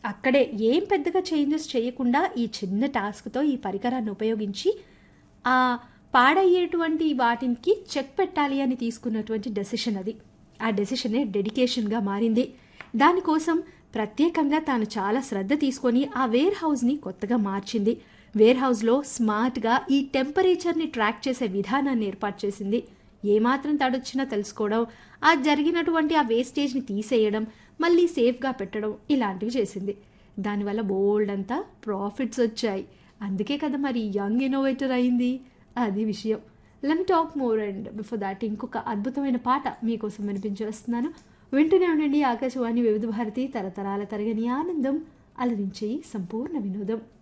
అక్కడే ఏం పెద్దగా చేంజెస్ చేయకుండా ఈ చిన్న టాస్క్తో ఈ పరికరాన్ని ఉపయోగించి ఆ పాడయ్యేటువంటి వాటికి చెక్ పెట్టాలి అని తీసుకున్నటువంటి డెసిషన్ అది ఆ డెసిషనే డెడికేషన్గా మారింది దానికోసం ప్రత్యేకంగా తాను చాలా శ్రద్ధ తీసుకొని ఆ వేర్ హౌస్ని కొత్తగా మార్చింది వేర్ హౌస్లో స్మార్ట్గా ఈ టెంపరేచర్ని ట్రాక్ చేసే విధానాన్ని ఏర్పాటు చేసింది ఏమాత్రం తడొచ్చినా తెలుసుకోవడం ఆ జరిగినటువంటి ఆ వేస్టేజ్ని తీసేయడం మళ్ళీ సేఫ్గా పెట్టడం ఇలాంటివి చేసింది దానివల్ల బోల్డ్ అంతా ప్రాఫిట్స్ వచ్చాయి అందుకే కదా మరి యంగ్ ఇన్నోవేటర్ అయింది అది విషయం let me talk more and before that ఇంకొక అద్భుతమైన పాట మీకోసం వినిపించేస్తున్నాను వింటూనే ఉండండి ఆకాశవాణి వివిధ భారతి తరతరాల తరగని ఆనందం అలరించి సంపూర్ణ వినోదం